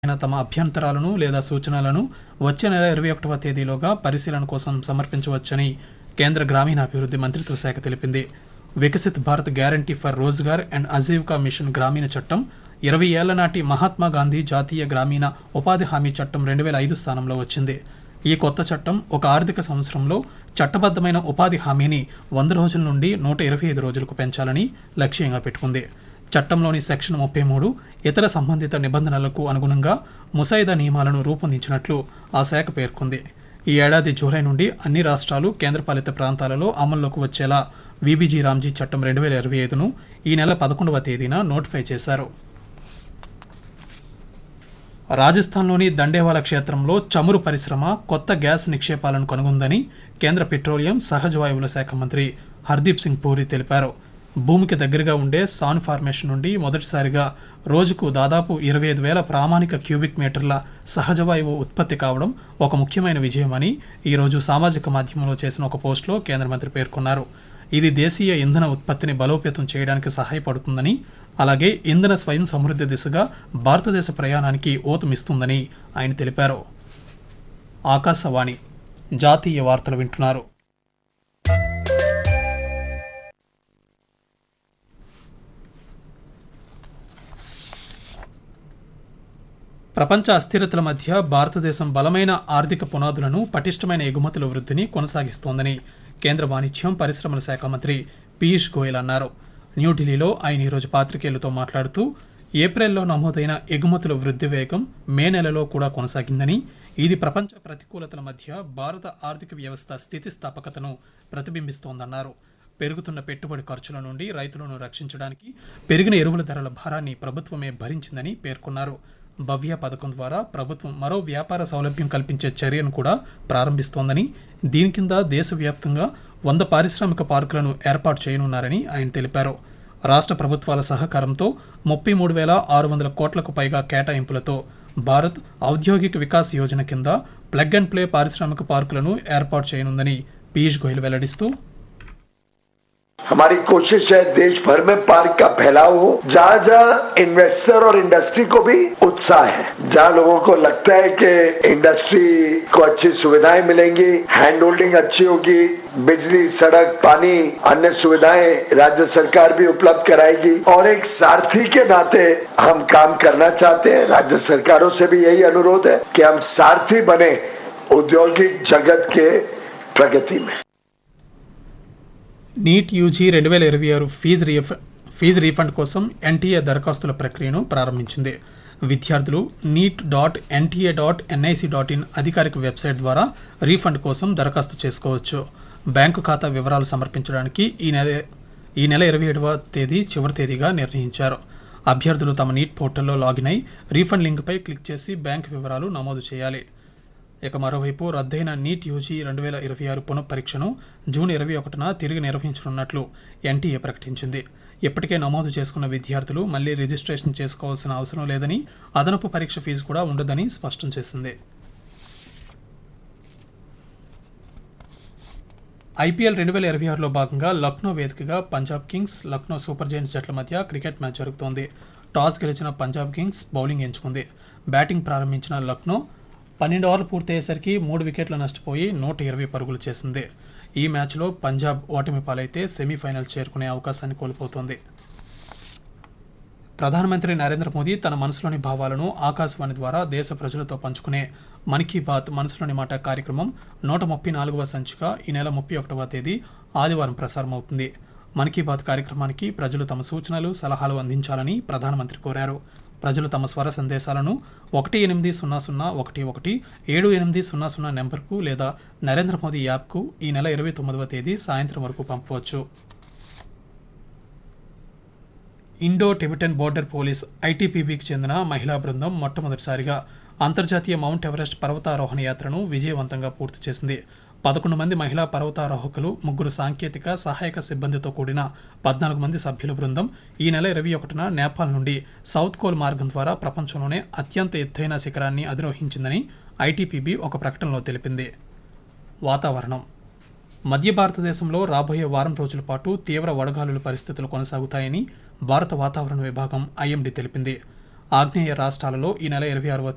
అయిన తమ అభ్యంతరాలను లేదా సూచనలను వచ్చే నెల ఇరవై ఒకటవ తేదీలోగా పరిశీలన కోసం సమర్పించవచ్చని కేంద్ర గ్రామీణాభివృద్ధి మంత్రిత్వ శాఖ తెలిపింది Viksit Bharat guarantee for Rozgar and Ajeevika mission గ్రామీణ చట్టం ఇరవై ఏళ్ల నాటి మహాత్మా గాంధీ జాతీయ గ్రామీణ ఉపాధి హామీ చట్టం రెండు వేల ఐదు స్థానంలో వచ్చింది ఈ కొత్త చట్టం ఒక ఆర్థిక సంవత్సరంలో చట్టబద్ధమైన ఉపాధి హామీని వంద రోజుల నుండి నూట ఇరవై ఐదు రోజులకు పెంచాలని లక్ష్యంగా పెట్టుకుంది చట్టంలోని సెక్షన్ ముప్పై మూడు ఇతర సంబంధిత నిబంధనలకు అనుగుణంగా ముసాయిదా నియమాలను రూపొందించినట్లు ఆ శాఖ పేర్కొంది ఈ ఏడాది జూలై నుండి అన్ని రాష్ట్రాలు కేంద్రపాలిత ప్రాంతాలలో అమల్లోకి వచ్చేలా విబిజీ రామ్జీ చట్టం రెండు వేల ఇరవై ఐదును ఈ నెల పదకొండవ తేదీన నోటిఫై చేశారు రాజస్థాన్లోని దండేవాల క్షేత్రంలో చమురు పరిశ్రమ కొత్త గ్యాస్ నిక్షేపాలను కనుగొందని కేంద్ర పెట్రోలియం సహజ వాయువుల శాఖ మంత్రి హర్దీప్ సింగ్ పూరి తెలిపారు భూమికి దగ్గరగా ఉండే సాన్ ఫార్మేషన్ నుండి మొదటిసారిగా రోజుకు దాదాపు ఇరవై ఐదు వేల ప్రామాణిక క్యూబిక్ మీటర్ల సహజ వాయువు ఉత్పత్తి కావడం ఒక ముఖ్యమైన విజయమని ఈరోజు సామాజిక మాధ్యమంలో చేసిన ఒక పోస్టులో కేంద్ర మంత్రి పేర్కొన్నారు ఇది దేశీయ ఇంధన ఉత్పత్తిని బలోపేతం చేయడానికి సహాయపడుతుందని అలాగే ఇంధన స్వయం సమృద్ధి దిశగా భారతదేశ ప్రయాణానికి ఊతమిస్తుందని ఆయన తెలిపారు ఆకాశవాణి జాతీయ వార్తలు వింటున్నారు ప్రపంచ అస్థిరతల మధ్య భారతదేశం బలమైన ఆర్థిక పునాదులను పటిష్టమైన ఎగుమతుల వృద్ధిని కొనసాగిస్తోందని కేంద్ర వాణిజ్యం పరిశ్రమల శాఖ మంత్రి పీయూష్ గోయల్ అన్నారు న్యూఢిల్లీలో ఆయన ఈరోజు పాత్రికేయులతో మాట్లాడుతూ ఏప్రిల్లో నమోదైన ఎగుమతుల వృద్ధి వేగం మే నెలలో కూడా కొనసాగిందని ఇది ప్రపంచ ప్రతికూలతల మధ్య భారత ఆర్థిక వ్యవస్థ స్థితిస్థాపకతను ప్రతిబింబిస్తోందన్నారు పెరుగుతున్న పెట్టుబడి ఖర్చుల నుండి రైతులను రక్షించడానికి పెరిగిన ఎరువుల ధరల భారాన్ని ప్రభుత్వమే భరించిందని పేర్కొన్నారు భవ్య పథకం ద్వారా ప్రభుత్వం మరో వ్యాపార సౌలభ్యం కల్పించే చర్యను కూడా ప్రారంభిస్తోందని దీని కింద దేశవ్యాప్తంగా వంద పారిశ్రామిక పార్కులను ఏర్పాటు చేయనున్నారని ఆయన తెలిపారు రాష్ట్ర ప్రభుత్వాల సహకారంతో ముప్పై మూడు వేల ఆరు వందల కోట్లకు పైగా కేటాయింపులతో భారత్ ఔద్యోగిక వికాస్ యోజన కింద ప్లగ్ అండ్ ప్లే పారిశ్రామిక పార్కులను ఏర్పాటు చేయనుందని పీయూష్ గోయల్ వెల్లడిస్తూ हमारी कोशिश है देश भर में पार्क का फैलाव हो जहाँ जहाँ इन्वेस्टर और इंडस्ट्री को भी उत्साह है जहाँ लोगों को लगता है कि इंडस्ट्री को अच्छी सुविधाएं मिलेंगी हैंड होल्डिंग अच्छी होगी बिजली सड़क पानी अन्य सुविधाएं राज्य सरकार भी उपलब्ध कराएगी और एक सारथी के नाते हम काम करना चाहते हैं राज्य सरकारों से भी यही अनुरोध है कि हम सारथी बने औद्योगिक जगत के प्रगति में నీట్ యూజీ రెండు వేల ఇరవై ఆరు ఫీజు రీఫ ఫీజు రీఫండ్ కోసం ఎన్టీఏ దరఖాస్తుల ప్రక్రియను ప్రారంభించింది విద్యార్థులు NEET dot NTA dot NIC dot in అధికారిక వెబ్సైట్ ద్వారా రీఫండ్ కోసం దరఖాస్తు చేసుకోవచ్చు బ్యాంకు ఖాతా వివరాలు సమర్పించడానికి ఈ నెల ఈ నెల ఇరవై ఏడవ తేదీ చివరి తేదీగా నిర్ణయించారు అభ్యర్థులు తమ నీట్ పోర్టల్లో లాగిన్ అయి రీఫండ్ లింక్పై క్లిక్ చేసి బ్యాంకు వివరాలు నమోదు చేయాలి ఇక మరోవైపు రద్దయిన నీట్ యూజీ రెండు వేల ఇరవై ఆరు పునఃపరీక్షను జూన్ ఇరవై ఒకటిన తిరిగి నిర్వహించనున్నట్లు ఎన్టీఏ ప్రకటించింది ఇప్పటికే నమోదు చేసుకున్న విద్యార్థులు మళ్లీ రిజిస్ట్రేషన్ చేసుకోవాల్సిన అవసరం లేదని అదనపు పరీక్ష ఫీజు కూడా ఉండదని స్పష్టం చేసింది ఐపీఎల్ రెండు వేల ఇరవై ఆరులో భాగంగా లక్నో వేదికగా Punjab Kings Lucknow Super Giants జట్ల మధ్య క్రికెట్ మ్యాచ్ జరుగుతోంది టాస్ గెలిచిన పంజాబ్ కింగ్స్ బౌలింగ్ ఎంచుకుంది బ్యాటింగ్ ప్రారంభించిన లక్నో పన్నెండు ఓవర్లు పూర్తయ్యేసరికి మూడు వికెట్లు నష్టపోయి నూట ఇరవై పరుగులు చేసింది ఈ మ్యాచ్లో పంజాబ్ ఓటమి పాలైతే సెమీఫైనల్స్ చేరుకునే అవకాశాన్ని కోల్పోతోంది ప్రధానమంత్రి నరేంద్ర మోదీ తన మనసులోని భావాలను ఆకాశవాణి ద్వారా దేశ ప్రజలతో పంచుకునే మన్ కీ బాత్ మనసులోని మాట కార్యక్రమం నూట ముప్పై నాలుగవ సంచిక ఈ నెల ముప్పై ఒకటవ తేదీ ఆదివారం ప్రసారమవుతుంది మన్ కీ బాత్ కార్యక్రమానికి ప్రజలు తమ సూచనలు సలహాలు అందించాలని ప్రధానమంత్రి కోరారు ప్రజలు తమ స్వర సందేశాలను ఒకటి ఎనిమిది సున్నా సున్నా ఒకటి ఒకటి ఏడు ఎనిమిది సున్నా సున్నా నెంబర్కు లేదా నరేంద్ర మోదీ యాప్కు ఈ నెల ఇరవై తొమ్మిదవ తేదీ సాయంత్రం వరకు పంపవచ్చు ఇండో టిబెటన్ బోర్డర్ పోలీస్ ఐటీపీబీకి చెందిన మహిళా బృందం మొట్టమొదటిసారిగా అంతర్జాతీయ మౌంట్ ఎవరెస్ట్ పర్వతారోహణ యాత్రను విజయవంతంగా పూర్తి చేసింది పదకొండు మంది మహిళా పర్వతారోహకులు ముగ్గురు సాంకేతిక సహాయక సిబ్బందితో కూడిన పద్నాలుగు మంది సభ్యుల బృందం ఈ నెల ఇరవై ఒకటిన నేపాల్ నుండి సౌత్ కోల్ మార్గం ద్వారా ప్రపంచంలోనే అత్యంత ఎత్తైన శిఖరాన్ని అధిరోహించిందని ఐటీపీబీ ఒక ప్రకటనలో తెలిపింది వాతావరణం మధ్య భారతదేశంలో రాబోయే వారం రోజుల పాటు తీవ్ర వడగాలుల పరిస్థితులు కొనసాగుతాయని భారత వాతావరణ విభాగం ఐఎండీ తెలిపింది ఆగ్నేయ రాష్ట్రాలలో ఈ నెల ఇరవై ఆరవ